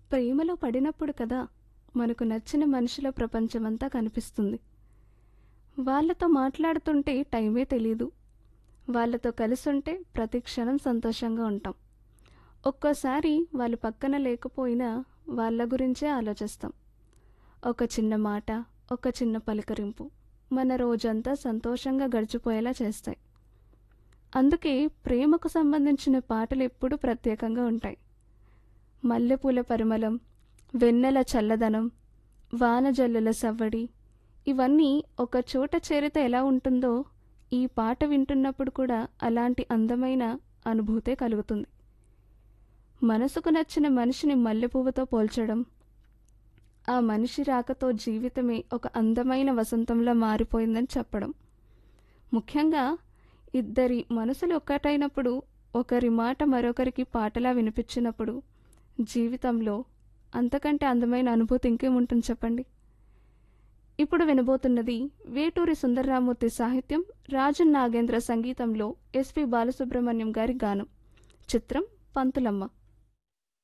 ప్రేమలో పడినప్పుడు కదా మనకు నచ్చిన మనుషుల ప్రపంచమంతా కనిపిస్తుంది వాళ్ళతో మాట్లాడుతుంటే టైమే తెలీదు వాళ్ళతో కలిసుంటే ప్రతి క్షణం సంతోషంగా ఉంటాం ఒక్కోసారి వాళ్ళు పక్కన లేకపోయినా వాళ్ళ గురించే ఆలోచిస్తాం ఒక చిన్న మాట ఒక చిన్న పలకరింపు మన రోజంతా సంతోషంగా గడిచిపోయేలా చేస్తాయి అందుకే ప్రేమకు సంబంధించిన పాటలు ఎప్పుడూ ప్రత్యేకంగా ఉంటాయి మల్లెపూల పరిమళం వెన్నెల చల్లదనం వానజల్లుల సవ్వడి ఇవన్నీ ఒక చోట చేరితే ఎలా ఉంటుందో ఈ పాట వింటున్నప్పుడు కూడా అలాంటి అందమైన అనుభూతే కలుగుతుంది మనసుకు నచ్చిన మనిషిని మల్లెపువ్వుతో పోల్చడం ఆ మనిషి రాకతో జీవితమే ఒక అందమైన వసంతంలో మారిపోయిందని చెప్పడం ముఖ్యంగా ఇద్దరి మనసులు ఒక్కటైనప్పుడు ఒకరి మాట మరొకరికి పాటలా వినిపించినప్పుడు జీవితంలో అంతకంటే అందమైన అనుభూతి ఇంకేముంటుంది చెప్పండి ఇప్పుడు వినబోతున్నది వేటూరి సుందరరామూర్తి సాహిత్యం రాజన్ నాగేంద్ర సంగీతంలో ఎస్పి బాలసుబ్రహ్మణ్యం గారి గానం చిత్రం పంతులమ్మ